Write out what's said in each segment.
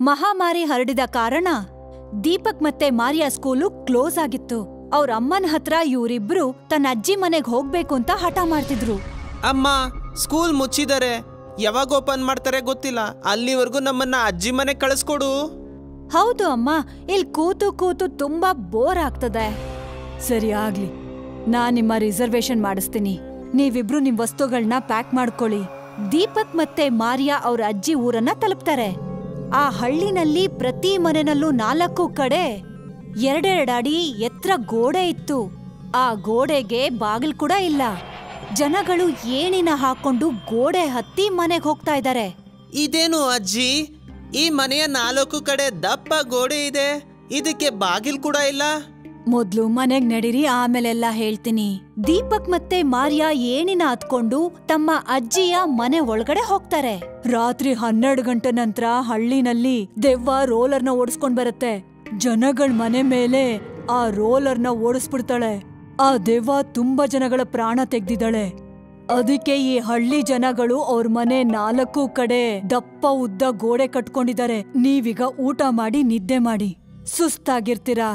ಮಹಾಮಾರಿ ಹರಡಿದ ಕಾರಣ ದೀಪಕ್ ಮತ್ತೆ ಮಾರಿಯಾ ಸ್ಕೂಲು ಕ್ಲೋಸ್ ಆಗಿತ್ತು ಅವ್ರ ಅಮ್ಮನ ಹತ್ರ ಇವ್ರಿಬ್ರು ತನ್ನ ಅಜ್ಜಿ ಮನೆಗ್ ಹೋಗ್ಬೇಕು ಅಂತ ಹಠ ಮಾಡ್ತಿದ್ರು ಅಮ್ಮ ಸ್ಕೂಲ್ ಮುಚ್ಚಿದ್ದಾರೆ ಯಾವಾಗ ಓಪನ್ ಮಾಡ್ತಾರೆ ಗೊತ್ತಿಲ್ಲ ಅಲ್ಲಿವರೆಗೂ ನಮ್ಮನ್ನ ಅಜ್ಜಿ ಮನೆ ಕಳಿಸ್ಕೊಡು ಹೌದು ಅಮ್ಮ ಇಲ್ಲಿ ಕೂತು ಕೂತು ತುಂಬಾ ಬೋರ್ ಆಗ್ತದೆ ಸರಿ ಆಗ್ಲಿ ನಾನ್ ನಿಮ್ಮ ರಿಸರ್ವೇಶನ್ ಮಾಡಿಸ್ತೀನಿ ನೀವಿಬ್ರು ನಿಮ್ ವಸ್ತುಗಳನ್ನ ಪ್ಯಾಕ್ ಮಾಡ್ಕೊಳ್ಳಿ ದೀಪಕ್ ಮತ್ತೆ ಮಾರಿಯಾ ಅವ್ರ ಅಜ್ಜಿ ಊರನ್ನ ತಲುಪ್ತಾರೆ ಆ ಹಳ್ಳಿನಲ್ಲಿ ಪ್ರತಿ ಮನೆನಲ್ಲೂ ನಾಲ್ಕು ಕಡೆ ಎರಡೆರಡಡಿ ಎತ್ತರ ಗೋಡೆ ಇತ್ತು ಆ ಗೋಡೆಗೆ ಬಾಗಿಲು ಕೂಡ ಇಲ್ಲ ಜನಗಳು ಏಣಿನ ಹಾಕೊಂಡು ಗೋಡೆ ಹತ್ತಿ ಮನೆಗ್ ಹೋಗ್ತಾ ಇದ್ದಾರೆ ಇದೇನು ಅಜ್ಜಿ ಈ ಮನೆಯ ನಾಲ್ಕು ಕಡೆ ದಪ್ಪ ಗೋಡೆ ಇದೆ ಇದಕ್ಕೆ ಬಾಗಿಲ್ ಕೂಡ ಇಲ್ಲ ಮೊದ್ಲು ಮನೆಗ್ ನಡೀರಿ ಆಮೇಲೆಲ್ಲ ಹೇಳ್ತೀನಿ ದೀಪಕ್ ಮತ್ತೆ ಮಾರಿಯಾ ಏನಿನ ಹತ್ಕೊಂಡು ತಮ್ಮ ಅಜ್ಜಿಯ ಮನೆ ಒಳಗಡೆ ಹೋಗ್ತಾರೆ ರಾತ್ರಿ ಹನ್ನೆರಡು ಗಂಟೆ ನಂತರ ಹಳ್ಳಿನಲ್ಲಿ ದೆವ್ವ ರೋಲರ್ನ ಓಡಿಸ್ಕೊಂಡ್ ಬರುತ್ತೆ ಜನಗಳ ಮನೆ ಮೇಲೆ ಆ ರೋಲರ್ನ ಓಡಿಸ್ಬಿಡ್ತಾಳೆ ಆ ದೆವ್ವ ತುಂಬಾ ಜನಗಳ ಪ್ರಾಣ ತೆಗ್ದಿದ್ದಾಳೆ ಅದಕ್ಕೆ ಈ ಹಳ್ಳಿ ಜನಗಳು ಅವ್ರ ಮನೆ ನಾಲ್ಕು ಕಡೆ ದಪ್ಪ ಉದ್ದ ಗೋಡೆ ಕಟ್ಕೊಂಡಿದ್ದಾರೆ ನೀವೀಗ ಊಟ ಮಾಡಿ ನಿದ್ದೆ ಮಾಡಿ ಸುಸ್ತಾಗಿರ್ತೀರಾ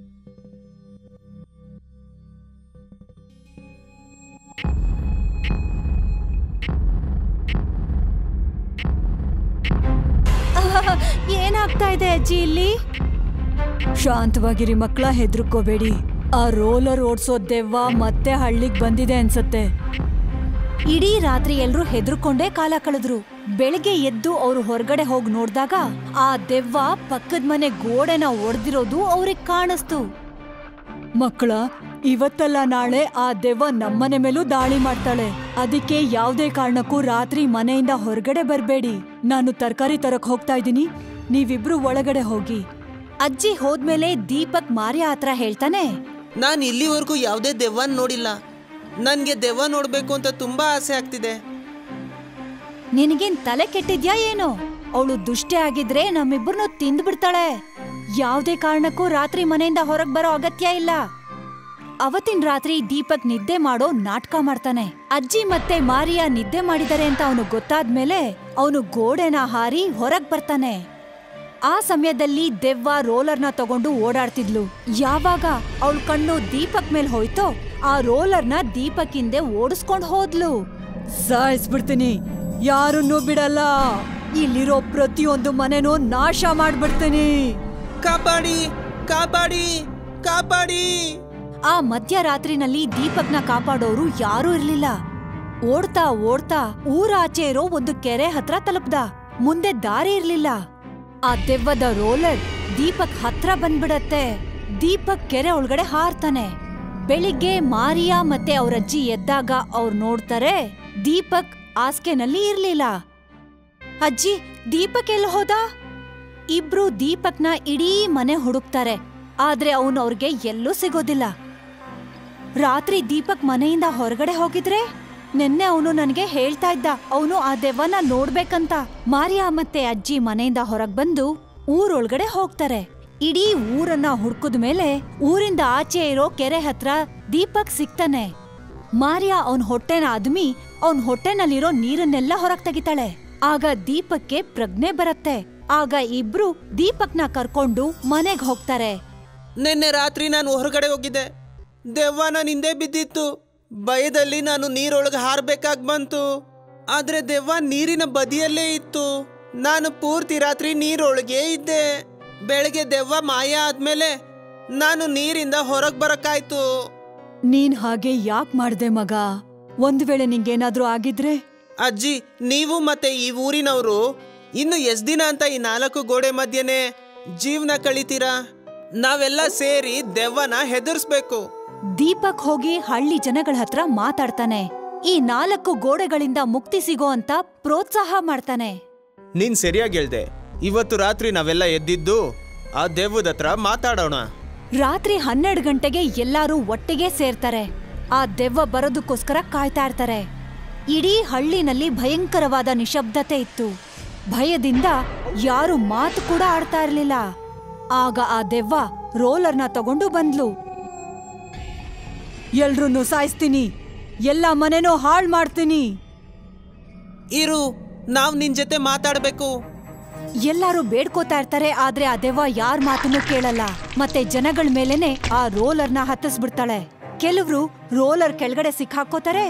ಆಹ್, ಏನಾಗ್ತಾ ಇದೆ ಅಜ್ಜಿ ಇಲ್ಲಿ ಶಾಂತವಾಗಿರಿ ಮಕ್ಕಳ ಹೆದರ್ಕೋಬೇಡಿ ಆ ರೋಲರ್ ಓಡ್ಸೋ ದೆವ್ವ ಮತ್ತೆ ಹಳ್ಳಿಗ್ ಬಂದಿದೆ ಅನ್ಸತ್ತೆ ಇಡೀ ರಾತ್ರಿ ಎಲ್ರೂ ಹೆದರ್ಕೊಂಡೇ ಕಾಲ ಕಳೆದ್ರು ಬೆಳಗ್ಗೆ ಎದ್ದು ಅವ್ರು ಹೊರಗಡೆ ಹೋಗಿ ನೋಡ್ದಾಗ ಆ ದೆವ್ವ ಪಕ್ಕದ ಮನೆ ಗೋಡೆನ ಒಡೆದಿರೋದು ಅವ್ರಿಗೆ ಕಾಣಿಸ್ತು ಮಕ್ಕಳ ಇವತ್ತಲ್ಲ ನಾಳೆ ಆ ದೆವ್ವ ನಮ್ಮನೆ ಮೇಲೂ ದಾಳಿ ಮಾಡ್ತಾಳೆ ಅದಕ್ಕೆ ಯಾವ್ದೇ ಕಾರಣಕ್ಕೂ ರಾತ್ರಿ ಮನೆಯಿಂದ ಹೊರಗಡೆ ಬರ್ಬೇಡಿ ನಾನು ತರಕಾರಿ ತರಕ್ ಹೋಗ್ತಾ ಇದ್ದೀನಿ ನೀವಿಬ್ರು ಒಳಗಡೆ ಹೋಗಿ ಅಜ್ಜಿ ಹೋದ್ಮೇಲೆ ದೀಪಕ್ ಮಾರ್ಯ ಹತ್ರ ಹೇಳ್ತಾನೆ ನಾನು ಇಲ್ಲಿವರೆಗೂ ಯಾವುದೇ ದೆವ್ವನ್ ನೋಡಿಲ್ಲ ನನ್ಗೆ ದೆವ್ವ ನೋಡ್ಬೇಕು ಅಂತ ತುಂಬಾ ಆಸೆ ಆಗ್ತಿದೆ ನಿನಗೇನ್ ತಲೆ ಕೆಟ್ಟಿದ್ಯಾ ಏನೋ ಅವಳು ದುಷ್ಟೆ ಆಗಿದ್ರೆ ನಮ್ಮಿಬ್ಬರನ್ನು ತಿಂದ್ಬಿಡ್ತಾಳೆ ಯಾವ್ದೇ ಕಾರಣಕ್ಕೂ ರಾತ್ರಿ ಮನೆಯಿಂದ ಹೊರಗ್ ಬರೋ ಅಗತ್ಯ ಇಲ್ಲ ಅವತ್ತಿನ ರಾತ್ರಿ ದೀಪಕ್ ನಿದ್ದೆ ಮಾಡೋ ನಾಟಕ ಮಾಡ್ತಾನೆ ಅಜ್ಜಿ ಮತ್ತೆ ಮಾರಿಯಾ ನಿದ್ದೆ ಮಾಡಿದಾರೆ ಅಂತ ಅವನು ಗೊತ್ತಾದ್ಮೇಲೆ ಅವನು ಗೋಡೆನ ಹಾರಿ ಹೊರಗ್ ಬರ್ತಾನೆ ಆ ಸಮಯದಲ್ಲಿ ದೆವ್ವ ರೋಲರ್ನ ತಗೊಂಡು ಓಡಾಡ್ತಿದ್ಲು ಯಾವಾಗ ಅವಳ ಕಣ್ಣು ದೀಪಕ್ ಮೇಲ್ ಹೋಯ್ತೋ ಆ ರೋಲರ್ನ ದೀಪಕ್ ಹಿಂದೆ ಓಡಿಸ್ಕೊಂಡ್ ಹೋದ್ಲು ಸಾಯಿಸ್ಬಿಡ್ತೀನಿ ಯಾರನ್ನೂ ಬಿಡಲ್ಲ ಇಲ್ಲಿರೋ ಪ್ರತಿಯೊಂದು ಮನೆನೂ ನಾಶ ಮಾಡ್ಬಿಡ್ತೀನಿ ಕಾಪಾಡಿ ಕಾಪಾಡಿ ಕಾಪಾಡಿ ಆ ಮಧ್ಯರಾತ್ರಿನಲ್ಲಿ ದೀಪಕ್ನ ಕಾಪಾಡೋರು ಯಾರೂ ಇರ್ಲಿಲ್ಲ ಓಡ್ತಾ ಓಡ್ತಾ ಊರಾಚೆ ಇರೋ ಒಂದು ಕೆರೆ ಹತ್ರ ತಲುಪ್ದ ಮುಂದೆ ದಾರಿ ಇರ್ಲಿಲ್ಲ ಆ ದೆವ್ವದ ರೋಲರ್ ದೀಪಕ್ ಹತ್ರ ಬಂದ್ಬಿಡತ್ತೆ ದೀಪಕ್ ಕೆರೆ ಒಳಗಡೆ ಹಾರ್ತಾನೆ ಬೆಳಿಗ್ಗೆ ಮಾರಿಯಾ ಮತ್ತೆ ಅವ್ರಜ್ಜಿ ಎದ್ದಾಗ ಅವ್ರು ನೋಡ್ತಾರೆ ದೀಪಕ್ ಹಾಸ್ಗೆನಲ್ಲಿ ಇರ್ಲಿಲ್ಲ ಅಜ್ಜಿ ದೀಪಕ್ ಎಲ್ಲಿ ಹೋದ ಇಬ್ರು ದೀಪಕ್ನ ಇಡೀ ಮನೆ ಹುಡುಕ್ತಾರೆ ಆದ್ರೆ ಅವನು ಅವ್ರಿಗೆ ಎಲ್ಲೂ ಸಿಗೋದಿಲ್ಲ ರಾತ್ರಿ ದೀಪಕ್ ಮನೆಯಿಂದ ಹೊರಗಡೆ ಹೋಗಿದ್ರೆ ನಿನ್ನೆ ಅವನು ನನಗೆ ಹೇಳ್ತಾ ಇದ್ದ ಅವನು ಆ ದೆವ್ವನ ನೋಡ್ಬೇಕಂತ ಮಾರಿಯಾ ಮತ್ತೆ ಅಜ್ಜಿ ಮನೆಯಿಂದ ಹೊರಗ್ ಬಂದು ಊರೊಳಗಡೆ ಹೋಗ್ತಾರೆ ಇಡೀ ಊರನ್ನ ಹುಡ್ಕುದ ಮೇಲೆ ಊರಿಂದ ಆಚೆ ಇರೋ ಕೆರೆ ಹತ್ರ ದೀಪಕ್ ಸಿಗ್ತಾನೆ ಮಾರಿಯಾ ಅವನ್ ಹೊಟ್ಟೆನ ಅದ್ಮಿ ಅವನ್ ಹೊಟ್ಟೆನಲ್ಲಿರೋ ನೀರನ್ನೆಲ್ಲ ಹೊರಗ್ ತೆಗಿತಾಳೆ ಆಗ ದೀಪಕ್ಗೆ ಪ್ರಜ್ಞೆ ಬರತ್ತೆ ಆಗ ಇಬ್ರು ದೀಪಕ್ನ ಕರ್ಕೊಂಡು ಮನೆಗ್ ಹೋಗ್ತಾರೆ ನಿನ್ನೆ ರಾತ್ರಿ ನಾನು ಹೊರಗಡೆ ಹೋಗಿದ್ದೆ ದೆವ್ವ ನನ್ನ ಹಿಂದೆ ಬಿದ್ದಿತ್ತು ಭಯದಲ್ಲಿ ನಾನು ನೀರೊಳಗೆ ಹಾರ್ಬೇಕಾಗ್ ಬಂತು ಆದ್ರೆ ದೆವ್ವ ನೀರಿನ ಬದಿಯಲ್ಲೇ ಇತ್ತು ನಾನು ಪೂರ್ತಿ ರಾತ್ರಿ ನೀರೊಳಗೆ ಇದ್ದೆ ಬೆಳಗ್ಗೆ ದೆವ್ವ ಮಾಯ ಆದ್ಮೇಲೆ ನಾನು ನೀರಿಂದ ಹೊರಗೆ ಬರಕ್ಕಾಯ್ತು ನೀನ್ ಹಾಗೆ ಯಾಕ್ ಮಾಡ್ದೆ ಮಗ ಒಂದ್ ವೇಳೆ ನಿಂಗೇನಾದ್ರೂ ಆಗಿದ್ರೆ ಅಜ್ಜಿ ನೀವು ಮತ್ತೆ ಈ ಊರಿನವರು ಇನ್ನು ಎಷ್ಟ್ ದಿನ ಅಂತ ಈ ನಾಲ್ಕು ಗೋಡೆ ಮಧ್ಯೆನೆ ಜೀವನ ಕಳಿತೀರಾ ನಾವೆಲ್ಲ ಸೇರಿ ದೆವ್ವನ ಹೆದರ್ಸ್ಬೇಕು ದೀಪಕ್ ಹೋಗಿ ಹಳ್ಳಿ ಜನಗಳ ಹತ್ರ ಮಾತಾಡ್ತಾನೆ ಈ ನಾಲ್ಕು ಗೋಡೆಗಳಿಂದ ಮುಕ್ತಿ ಸಿಗೋ ಅಂತ ಪ್ರೋತ್ಸಾಹ ಮಾಡ್ತಾನೆ ನೀನ್ ಸರಿಯಾಗಿ ಹೇಳ್ದೆ ಇವತ್ತು ರಾತ್ರಿ ನಾವೆಲ್ಲ ಎದ್ದಿದ್ದು ಆ ದೆವ್ವದ ಹತ್ರ ಮಾತಾಡೋಣ ರಾತ್ರಿ ಹನ್ನೆರಡು ಗಂಟೆಗೆ ಎಲ್ಲಾರೂ ಒಟ್ಟಿಗೆ ಸೇರ್ತಾರೆ ಆ ದೆವ್ವ ಬರೋದಕ್ಕೋಸ್ಕರ ಕಾಯ್ತಾ ಇರ್ತಾರೆ ಇಡೀ ಹಳ್ಳಿನಲ್ಲಿ ಭಯಂಕರವಾದ ನಿಶಬ್ದತೆ ಇತ್ತು ಭಯದಿಂದ ಯಾರು ಮಾತು ಕೂಡ ಆಡ್ತಾ ಇರ್ಲಿಲ್ಲ ಆಗ ಆ ದೆವ್ವ ರೋಲರ್ನ ತಗೊಂಡು ಬಂದ್ಲು ಎಲ್ರನ್ನೂ ಸಾಯಿಸ್ತೀನಿ ಎಲ್ಲ ಮನೆನೂ ಹಾಳ್ ಮಾಡ್ತೀನಿ ಇರು ನಾವ್ ನಿನ್ ಜೊತೆ ಮಾತಾಡ್ಬೇಕು ಎಲ್ಲಾರು ಬೇಡ್ಕೋತಾ ಇರ್ತಾರೆ ಆದ್ರೆ ಆ ದೆವ್ವ ಯಾರ್ ಮಾತನ್ನು ಕೇಳಲ್ಲ ಮತ್ತೆ ಜನಗಳ ಮೇಲೆನೆ ಆ ರೋಲರ್ನ ಹತ್ತಿಸ್ಬಿಡ್ತಾಳೆ ಕೆಲವ್ರು ರೋಲರ್ ಕೆಳಗಡೆ ಸಿಕ್ಕಾಕೋತಾರೆ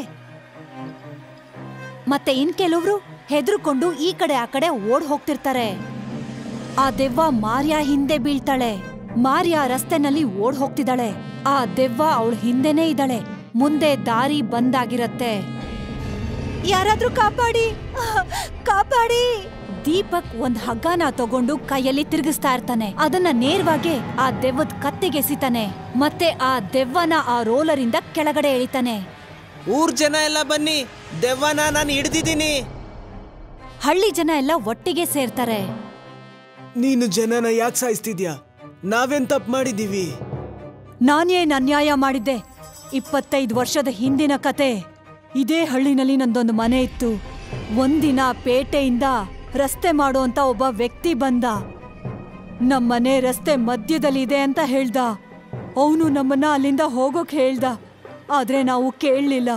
ಮತ್ತೆ ಇನ್ ಕೆಲವ್ರು ಹೆದರ್ಕೊಂಡು ಈ ಕಡೆ ಆ ಕಡೆ ಓಡ್ ಹೋಗ್ತಿರ್ತಾರೆ ಆ ದೆವ್ವ ಮಾರ್ಯ ಹಿಂದೆ ಬೀಳ್ತಾಳೆ ಮಾರ್ಯ ರಸ್ತೆನಲ್ಲಿ ಓಡ್ ಹೋಗ್ತಿದ್ದಾಳೆ ಆ ದೆವ್ವ ಅವಳ ಹಿಂದೆನೇ ಇದ್ದಾಳೆ ಮುಂದೆ ದಾರಿ ಬಂದಾಗಿರತ್ತೆ ಯಾರಾದ್ರೂ ಕಾಪಾಡಿ ಆಹ್, ಕಾಪಾಡಿ ದೀಪಕ್ ಒಂದ್ ಹಗ್ಗನ ತಗೊಂಡು ಕೈಯಲ್ಲಿ ತಿರುಗಿಸ್ತಾ ಇರ್ತಾನೆ ಅದನ್ನ ನೇರವಾಗಿ ಆ ದೆವ್ವದ ಕತ್ತಿಗೆ ಎಸಿತಾನೆ ಮತ್ತೆ ಆ ದೆವ್ವನ ಆ ರೋಲರಿಂದ ಕೆಳಗಡೆ ಎಳಿತಾನೆ ಊರ್ ಜನ ಎಲ್ಲ ಬನ್ನಿ ದೆವ್ವನ ನಾನು ಹಿಡ್ದಿದ್ದೀನಿ ಹಳ್ಳಿ ಜನ ಎಲ್ಲ ಒಟ್ಟಿಗೆ ಸೇರ್ತಾರೆ ನೀನು ಜನನ ಯಾಕೆ ಸಾಯಿಸ್ತಿದ್ಯಾ ನಾವೇನ್ ತಪ್ಪು ಮಾಡಿದೀವಿ ನಾನೇನ್ ಅನ್ಯಾಯ ಮಾಡಿದ್ದೆ ಇಪ್ಪತ್ತೈದು ವರ್ಷದ ಹಿಂದಿನ ಕತೆ ಇದೇ ಹಳ್ಳಿನಲ್ಲಿ ನಂದೊಂದು ಮನೆ ಇತ್ತು ಒಂದಿನ ಪೇಟೆಯಿಂದ ರಸ್ತೆ ಮಾಡುವಂತ ಒಬ್ಬ ವ್ಯಕ್ತಿ ಬಂದ ನಮ್ಮನೆ ರಸ್ತೆ ಮಧ್ಯದಲ್ಲಿದೆ ಅಂತ ಹೇಳ್ದ ಅವನು ನಮ್ಮನ್ನ ಅಲ್ಲಿಂದ ಹೋಗೋಕ್ ಹೇಳ್ದ ಆದ್ರೆ ನಾವು ಕೇಳಲಿಲ್ಲ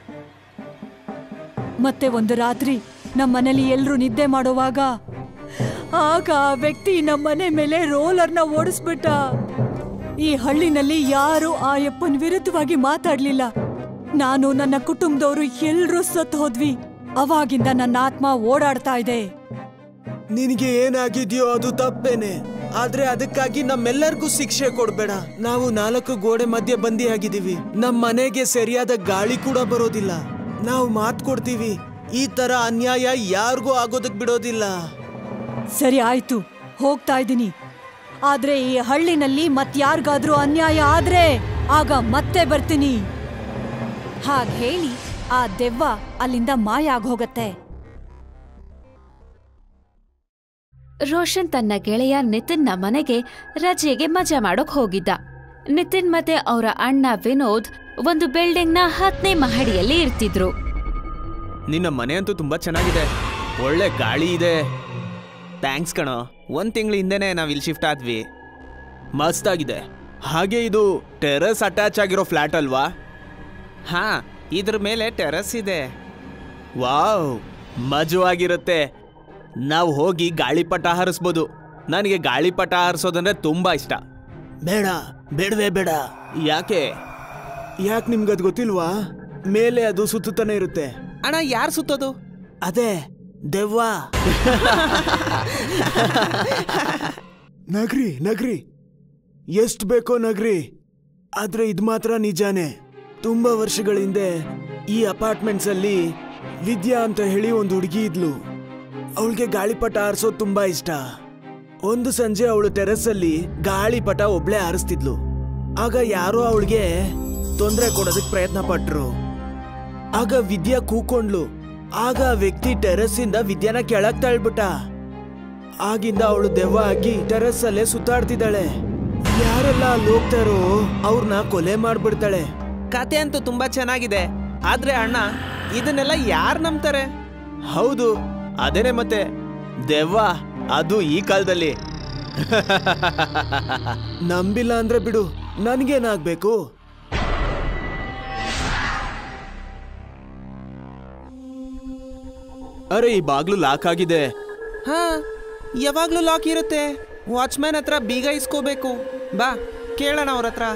ಮತ್ತೆ ಒಂದು ರಾತ್ರಿ ನಮ್ಮನೇಲಿ ಎಲ್ರೂ ನಿದ್ದೆ ಮಾಡುವಾಗ ಆಗ ಆ ವ್ಯಕ್ತಿ ನಮ್ಮನೆ ಮೇಲೆ ರೋಲರ್ನ ಓಡಿಸ್ಬಿಟ್ಟ ಈ ಹಳ್ಳಿನಲ್ಲಿ ಯಾರು ಆ ಯಪ್ಪನ್ ವಿರುದ್ಧವಾಗಿ ಮಾತಾಡ್ಲಿಲ್ಲ ನಾನು ನನ್ನ ಕುಟುಂಬದವರು ಎಲ್ರೂ ಸತ್ತು ಹೋದ್ವಿ ಅವಾಗಿಂದ ನನ್ನ ಆತ್ಮ ಓಡಾಡ್ತಾ ಇದೆ ನಿನಗೆ ಏನಾಗಿದ್ಯೋ ಅದು ತಪ್ಪೇನೆ ಆದ್ರೆ ಅದಕ್ಕಾಗಿ ನಮ್ಮೆಲ್ಲರಿಗೂ ಶಿಕ್ಷೆ ಕೊಡ್ಬೇಡ ನಾವು ನಾಲ್ಕು ಗೋಡೆ ಮಧ್ಯೆ ಬಂದಿಯಾಗಿದ್ದೀವಿ ನಮ್ ಮನೆಗೆ ಸರಿಯಾದ ಗಾಳಿ ಕೂಡ ಬರೋದಿಲ್ಲ ನಾವು ಮಾತ್ ಕೊಡ್ತೀವಿ ಈ ತರ ಅನ್ಯಾಯ ಯಾರಿಗೂ ಆಗೋದಕ್ ಬಿಡೋದಿಲ್ಲ ಸರಿ ಆಯ್ತು ಹೋಗ್ತಾ ಇದ್ದೀನಿ ಆದ್ರೆ ಈ ಹಳ್ಳಿನಲ್ಲಿ ಮತ್ಯಾರ್ಗಾದ್ರೂ ಅನ್ಯಾಯ ಆದ್ರೆ ಆಗ ಮತ್ತೆ ಬರ್ತೀನಿ ಹಾಗ್ ಹೇಳಿ ಆ ದೆವ್ವ ಅಲ್ಲಿಂದ ಮಾಯ ಆಗೋಗತ್ತೆ ರೋಷನ್ ತನ್ನ ಗೆಳೆಯ ನಿತಿನ್ನ ಮನೆಗೆ ರಜೆಗೆ ಮಜಾ ಮಾಡೋಕ್ ಹೋಗಿದ್ದ ನಿತಿನ್ ಮತ್ತೆ ಅವರ ಅಣ್ಣ ವಿನೋದ್ ಒಂದು ಬಿಲ್ಡಿಂಗ್ನ ಹತ್ತನೇ ಮಹಡಿಯಲ್ಲಿ ಇರ್ತಿದ್ರು ನಿನ್ನ ಮನೆ ಅಂತೂ ತುಂಬಾ ಚೆನ್ನಾಗಿದೆ ಒಳ್ಳೆ ಗಾಳಿ ಇದೆ ಥ್ಯಾಂಕ್ಸ್ ಕಣೋ ಒಂದ್ ತಿಂಗಳ ಹಿಂದೆನೆ ನಾವ್ ಇಲ್ಲಿ ಶಿಫ್ಟ್ ಆದ್ವಿ ಮಸ್ತ್ ಆಗಿದೆ ಹಾಗೆ ಇದು ಟೆರಸ್ ಅಟ್ಯಾಚ್ ಆಗಿರೋ ಫ್ಲಾಟ್ ಅಲ್ವಾ ಹಾ ಇದ್ರ ಮೇಲೆ ಟೆರಸ್ ಇದೆ ವಾವ್ ಮಜವಾಗಿರುತ್ತೆ ನಾವು ಹೋಗಿ ಗಾಳಿಪಟ ಹಾರಿಸ್ಬೋದು ನನಗೆ ಗಾಳಿಪಟ ಹಾರಿಸೋದಂದ್ರೆ ತುಂಬಾ ಇಷ್ಟ ಬೇಡ ಬೇಡವೇ ಬೇಡ ಯಾಕೆ ಯಾಕೆ ನಿಮ್ಗದ್ ಗೊತ್ತಿಲ್ವಾ ಮೇಲೆ ಅದು ಸುತ್ತುತ್ತಾನೆ ಇರುತ್ತೆ ಅಣ್ಣ ಯಾರು ಸುತ್ತೋದು ಅದೇ ದೆವ್ವ ನಗ್ರಿ ನಗ್ರಿ ಎಷ್ಟ್ ಬೇಕೋ ನಗ್ರಿ ಆದ್ರೆ ಇದ್ ಮಾತ್ರ ನಿಜಾನೇ ತುಂಬಾ ವರ್ಷಗಳ ಹಿಂದೆ ಈ ಅಪಾರ್ಟ್ಮೆಂಟ್ಸ್ ಅಲ್ಲಿ ವಿದ್ಯಾ ಅಂತ ಹೇಳಿ ಒಂದು ಹುಡುಗಿ ಇದ್ಲು ಅವಳಿಗೆ ಗಾಳಿಪಟ ಆರಿಸೋದು ತುಂಬಾ ಇಷ್ಟ ಒಂದು ಸಂಜೆ ಅವಳು ಟೆರೆಸ್ ಅಲ್ಲಿ ಗಾಳಿಪಟ ಒಬ್ಳೆ ಆರಿಸ್ತಿದ್ಲು ಆಗ ಯಾರೋ ಅವಳಿಗೆ ತೊಂದರೆ ಕೊಡೋದಕ್ ಪ್ರಯತ್ನ ಪಟ್ರು ಆಗ ವಿದ್ಯಾ ಕೂಕೊಂಡ್ಲು ಆಗ ಆ ವ್ಯಕ್ತಿ ಟೆರೆಸ್ ಇಂದ ವಿದ್ಯಾನ ಕೆಳಗ್ ತಳ್ಬಿಟ್ಟ ಆಗಿಂದ ಅವಳು ದೆವ್ವ ಆಗಿ ಟೆರೆಸ್ ಅಲ್ಲೇ ಸುತ್ತಾಡ್ತಿದ್ದಾಳೆ ಯಾರೆಲ್ಲ ಅಲ್ಲಿ ಹೋಗ್ತಾರೋ ಅವ್ರನ್ನ ಕೊಲೆ ಮಾಡ್ಬಿಡ್ತಾಳೆ ಕತೆ ಅಂತೂ ತುಂಬಾ ಚೆನ್ನಾಗಿದೆ ಆದ್ರೆ ಅಣ್ಣ ಇದನ್ನೆಲ್ಲ ಯಾರು ನಂಬ್ತಾರೆ ಹೌದು ಅದೇನೆ ಮತ್ತೆ ದೆವ್ವ ಅದು ಈ ಕಾಲದಲ್ಲಿ ನಂಬಿಲ್ಲ ಅಂದ್ರೆ ಬಿಡು ನನ್ಗೇನಾಗ್ಬೇಕು ಅರೆ ಈ ಬಾಗ್ಲು ಲಾಕ್ ಆಗಿದೆ ಹಾ ಯಾವಾಗ್ಲೂ ಲಾಕ್ ಇರುತ್ತೆ ವಾಚ್ಮ್ಯಾನ್ ಹತ್ರ ಬೀಗ ಇಸ್ಕೋಬೇಕು ಬಾ ಕೇಳೋಣ ಅವ್ರ ಹತ್ರ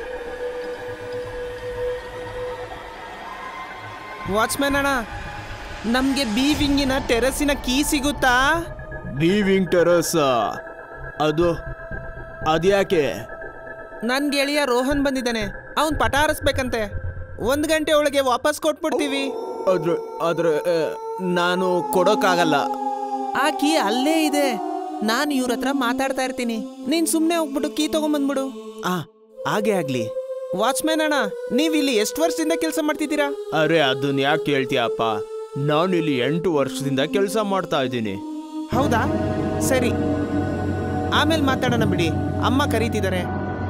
ವಾಚ್ಮ್ಯಾನ್ ಅಣ್ಣ ನಮ್ಗೆ ಬಿ ವಿಂಗಿನ ಟೆರಸಿನ ಕೀ ಸಿಗುತ್ತಾ ಬಿ ವಿಂಗ್ ಟೆರಸ್ ಅದು ಅದ್ಯಾಕೆ ನನ್ ಗೆಳೆಯ ರೋಹನ್ ಬಂದಿದ್ದಾನೆ ಅವನ್ ಪಟ ಹಾರಿಸ್ಬೇಕಂತೆ ಒಂದ್ ಗಂಟೆ ಒಳಗೆ ವಾಪಸ್ ಕೊಟ್ಬಿಡ್ತೀವಿ ಆದ್ರೆ ಆದ್ರೆ ಆ, ನಾನು ಕೊಡೋಕ್ಕಾಗಲ್ಲ ಆ ಕೀ ಅಲ್ಲೇ ಇದೆ ನಾನು ಇವ್ರ ಹತ್ರ ಮಾತಾಡ್ತಾ ಇರ್ತೀನಿ ನೀನ್ ಸುಮ್ನೆ ಹೋಗ್ಬಿಟ್ಟು ಕೀ ತಗೊಂಬಂದ್ಬಿಡು ಆ ಹಾಗೆ ಆಗ್ಲಿ ವಾಚ್ಮ್ಯಾನ್ ಅಣ್ಣ ನೀವ್ ಇಲ್ಲಿ ಎಷ್ಟು ವರ್ಷದಿಂದ ಕೆಲಸ ಮಾಡ್ತಿದ್ದೀರಾ ಅರೆ ಅದನ್ನ ಯಾಕೆ ಕೇಳ್ತೀಯಪ್ಪ ನಾನು ಇಲ್ಲಿ ಎಂಟು ವರ್ಷದಿಂದ ಕೆಲಸ ಮಾಡ್ತಾ ಇದ್ದೀನಿ ಹೌದಾ ಸರಿ ಆಮೇಲೆ ಮಾತಾಡೋಣ ಬಿಡಿ ಅಮ್ಮ ಕರೀತಿದ್ದಾರೆ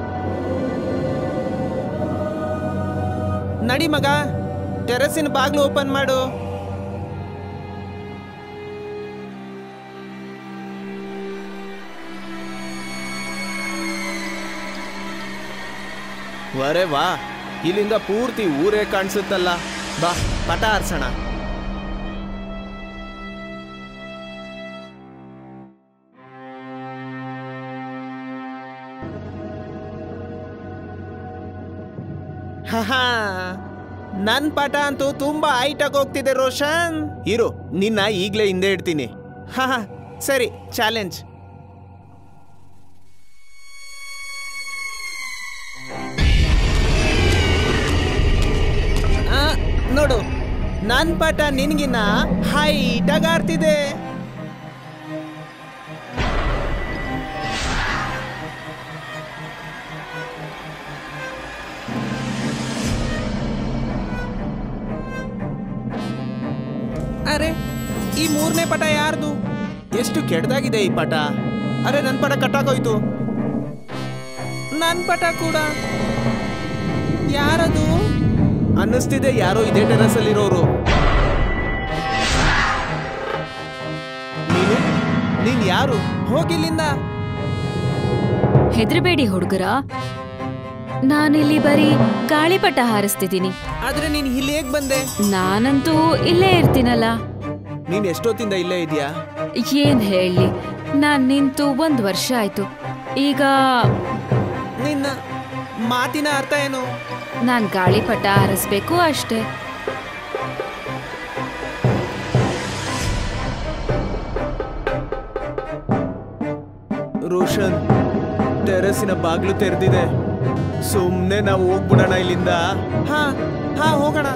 ನಡಿ ಮಗ ಟೆರಸಿನ ಬಾಗ್ಲು ಓಪನ್ ಮಾಡು ವರೆ ವಾ ಇಲ್ಲಿಂದ ಪೂರ್ತಿ ಊರೇ ಕಾಣಿಸುತ್ತಲ್ಲ ಬಾ ಪಟ ಆರ್ಸೋಣ ಹಾ ನನ್ ಪಾಠ ಅಂತೂ ತುಂಬಾ ಹೈಟಾಗಿ ಹೋಗ್ತಿದೆ ರೋಷನ್ ಇರು ನಿನ್ನ ಈಗ್ಲೇ ಹಿಂದೆ ಇಡ್ತೀನಿ ಹಾ ಹಾ, ಸರಿ ಚಾಲೆಂಜ್ ಆ, ನೋಡು ನನ್ ಪಾಠ ನಿನ್ಗಿನ್ನ ಹೈಟಾಗಿ ಆಡ್ತಿದೆ ಅರೆ ಈ ಮೂರನೇ ಪಟ ಯಾರ್ದು ಎಷ್ಟು ಕೆಡ್ದಾಗಿದೆ ಈ ಪಟ ಅರೆ ನನ್ನ ಪಟ ಕಟ್ಟಾಕೋಯ್ತು ನನ್ನ ಪಟ ಕೂಡ ಯಾರದು ಅನ್ನಿಸ್ತಿದೆ ಯಾರೋ ಇದೇ ಟೆರಸ್ ಅಲ್ಲಿರೋರು ನೀನು ನೀನ್ ಯಾರು ಹೋಗಿಲ್ಲಿಂದ ಹೆದರಬೇಡಿ ಹುಡುಗರ ನಾನಿಲ್ಲಿ ಬರೀ ಗಾಳಿಪಟ ಹಾರಿಸ್ತಿದ್ದೀನಿ ಆದ್ರೆ ನೀನ್ ಇಲ್ಲಿ ಹೇಗ್ ಬಂದೆ ನಾನಂತೂ ಇಲ್ಲೇ ಇರ್ತೀನಲ್ಲ ನೀನ್ ಎಷ್ಟೊತ್ತಿಂದ ಇಲ್ಲೇ ಇದೆಯಾ ಏನ್ ಹೇಳಿ ನಾನ್ ನಿಂತು ಒಂದ್ ವರ್ಷ ಆಯ್ತು ಈಗ ನಿನ್ನ ಮಾತಿನ ಅರ್ಥ ಏನು ನಾನ್ ಗಾಳಿಪಟ ಹಾರಿಸ್ಬೇಕು ಅಷ್ಟೇ ರೋಷನ್ ಟೆರೆಸಿನ ಬಾಗ್ಲು ತೆರೆದಿದೆ ಸುಮ್ನೆ ನಾವು ಹೋಗ್ಬಿಡೋಣ ಇಲ್ಲಿಂದ ಹಾ ಹಾ ಹೋಗೋಣ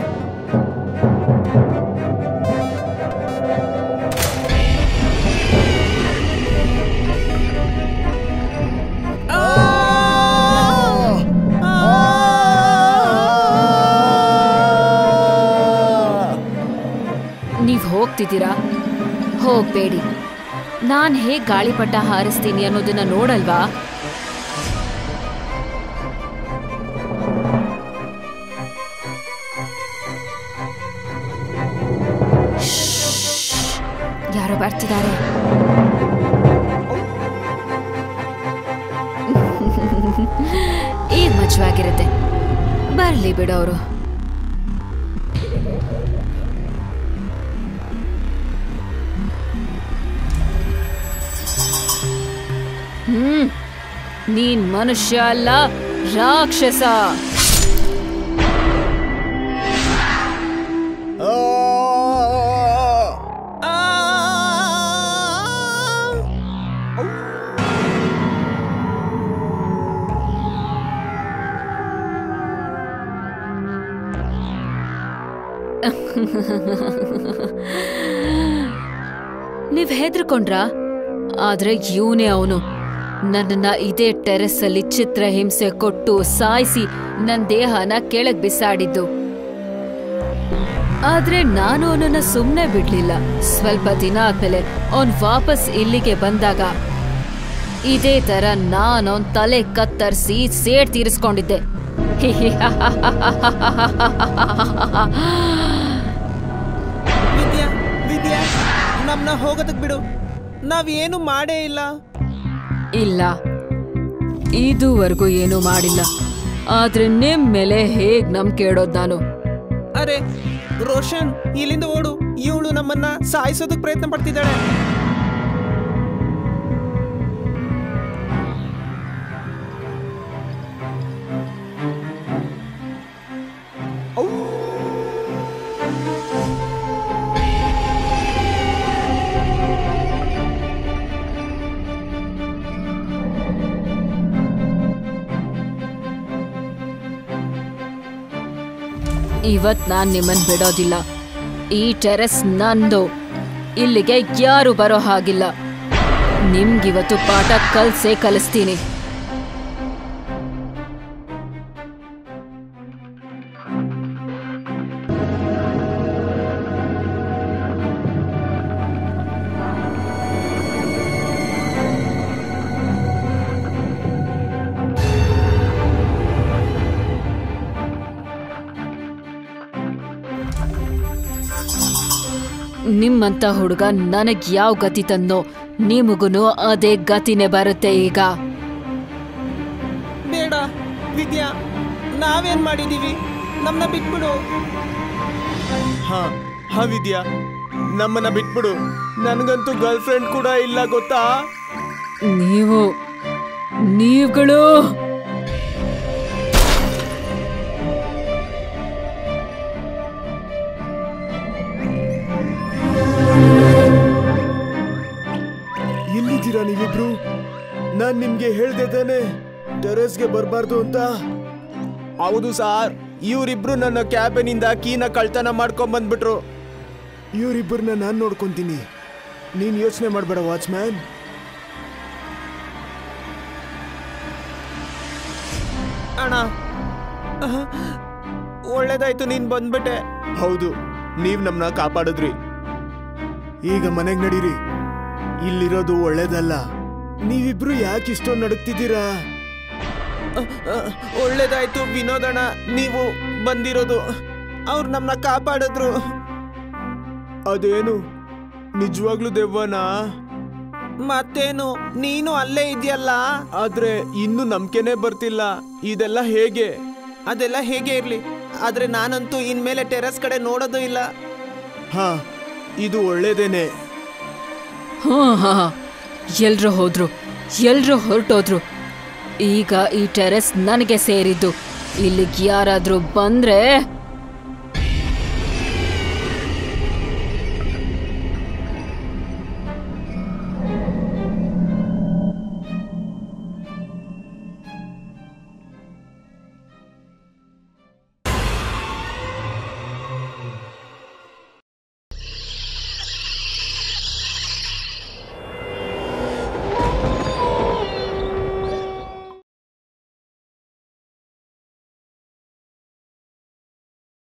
ನೀವ್ ಹೋಗ್ತಿದ್ದೀರಾ ಹೋಗ್ಬೇಡಿ ನಾನ್ ಹೇಗ್ ಗಾಳಿಪಟ ಹಾರಿಸ್ತೀನಿ ಅನ್ನೋದನ್ನ ನೋಡಲ್ವಾ ಶ್ಶ್. ಯಾರೋ ಬರ್ತಿದ್ದಾರೆ ಈಗ ಮಜವಾಗಿರುತ್ತೆ ಬರ್ಲಿ ಬಿಡೋರು ಹ್ಮ್ ನೀನ್ ಮನುಷ್ಯ ಅಲ್ಲ ರಾಕ್ಷಸ ನೀವ್ ಹೆದ್ರಕೊಂಡ್ರಾ ಆದ್ರೆ ಇವನೇ ಅವನು ನನ್ನನ್ನ ಇದೇ ಟೆರೆಸ್ ಅಲ್ಲಿ ಚಿತ್ರ ಹಿಂಸೆ ಕೊಟ್ಟು ಸಾಯಿಸಿ ನನ್ ದೇಹನ ಕೆಳಗ್ ಬಿಸಾಡಿದ್ದು ಆದ್ರೆ ನಾನು ಅವನನ್ನ ಸುಮ್ನೆ ಬಿಡ್ಲಿಲ್ಲ ಸ್ವಲ್ಪ ದಿನ ಆದ್ಮೇಲೆ ಅವನ್ ವಾಪಸ್ ಇಲ್ಲಿಗೆ ಬಂದಾಗ ಇದೇ ತರ ನಾನು ಅವನ್ ತಲೆ ಕತ್ತರಿಸಿ ಸೇಡ್ ತೀರಿಸ್ಕೊಂಡಿದ್ದೆ ವಿದ್ಯಾ ವಿದ್ಯಾ ನಮ್ನ ಹೋಗೋದಕ್ ಬಿಡು ನಾವೇನು ಮಾಡೇ ಇಲ್ಲ ಇಲ್ಲ ಇದುವರೆಗೂ ಏನೂ ಮಾಡಿಲ್ಲ ಆದ್ರೆ ನಿಮ್ ಮೇಲೆ ಹೇಗ್ ನಂಬಿಕೆ ಇಡೋದ್ ನಾನು ಅರೆ ರೋಷನ್ ಇಲ್ಲಿಂದ ಓಡು ಇವಳು ನಮ್ಮನ್ನ ಸಾಯಿಸೋದಕ್ ಪ್ರಯತ್ನ ಪಡ್ತಿದ್ದಾಳೆ ಇವತ್ ನಾನ್ ನಿಮ್ಮನ್ ಬಿಡೋದಿಲ್ಲ ಈ ಟೆರೆಸ್ ನಂದು ಇಲ್ಲಿಗೆ ಯಾರು ಬರೋ ಹಾಗಿಲ್ಲ ನಿಮ್ಗಿವತ್ತು ಪಾಠ ಕಲ್ಸೇ ಕಲಿಸ್ತೀನಿ ನಿಮ್ಮಂತ ಹುಡುಗ ನನಗ್ ಯಾವ ಗತಿ ತಂದೋ ನಿಮಗುನು ಅದೇ ಗತಿನೇ ಬರುತ್ತೆ ಈಗ ಬೇಡ ವಿದ್ಯಾ ನಾವೇನ್ ಮಾಡಿದೀವಿ ನಮ್ನ ಬಿಟ್ಬಿಡು ಹಾ ಹಾ ವಿದ್ಯಾ ನಮ್ಮನ್ನ ಬಿಟ್ಬಿಡು ನನ್ಗಂತೂ ಗರ್ಲ್ ಫ್ರೆಂಡ್ ಕೂಡ ಇಲ್ಲ ಗೊತ್ತಾ ನೀವು ನೀವುಗಳು ಹೋಗ್ತಿದ್ದೀರಾ ನೀವಿಬ್ರು ನಾನ್ ನಿಮ್ಗೆ ಹೇಳ್ದೆ ತಾನೆ ಟೆರೆಸ್ಗೆ ಬರಬಾರ್ದು ಅಂತ ಹೌದು ಸಾರ್ ಇವರಿಬ್ರು ನನ್ನ ಕ್ಯಾಬಿನಿಂದ ಕೀನ ಕಳ್ತನ ಮಾಡ್ಕೊಂಡ್ ಬಂದ್ಬಿಟ್ರು ಇವರಿಬ್ಬರನ್ನ ನಾನು ನೋಡ್ಕೊಂತೀನಿ ನೀನ್ ಯೋಚನೆ ಮಾಡಬೇಡ ವಾಚ್ಮ್ಯಾನ್ ಅಣ್ಣ ಅಹ್, ಒಳ್ಳೇದಾಯ್ತು ನೀನ್ ಬಂದ್ಬಿಟ್ಟೆ ಹೌದು ನೀವ್ ನಮ್ನ ಕಾಪಾಡಿದ್ರಿ ಈಗ ಮನೆಗ್ ನಡೀರಿ ಇಲ್ಲಿರೋದು ಒಳ್ಳೇದಲ್ಲ ನೀವಿಬ್ರು ಯಾಕೆ ಇಷ್ಟೊಂದು ನಡುಕ್ತಿದ್ದೀರಾ ಅಹ್, ಅಹ್, ಒಳ್ಳೇದಾಯ್ತು ವಿನೋದಣ್ಣ ನೀವು ಬಂದಿರೋದು ಅವ್ರು ನಮ್ಮನ್ನ ಕಾಪಾಡಿದ್ರು ಅದೇನು ನಿಜವಾಗ್ಲೂ ದೆವ್ವನಾ ಮತ್ತೇನು ನೀನು ಅಲ್ಲೇ ಇದೆಯಲ್ಲ ಆದ್ರೆ ಇನ್ನು ನಂಬಿಕೆನೇ ಬರ್ತಿಲ್ಲ ಇದೆಲ್ಲ ಹೇಗೆ ಅದೆಲ್ಲ ಹೇಗೆ ಇರ್ಲಿ ಆದ್ರೆ ನಾನಂತೂ ಇನ್ಮೇಲೆ ಟೆರೆಸ್ ಕಡೆ ನೋಡೋದು ಇಲ್ಲ ಹಾ ಇದು ಒಳ್ಳೇದೇನೆ ಹಾ ಹಾ ಎಲ್ರು ಹೋದ್ರು ಎಲ್ರು ಹೊರಟೋದ್ರು ಈಗ ಈ ಟೆರೆಸ್ ನನಗೆ ಸೇರಿದ್ದು ಇಲ್ಲಿಗೆ ಯಾರಾದ್ರೂ ಬಂದ್ರೆ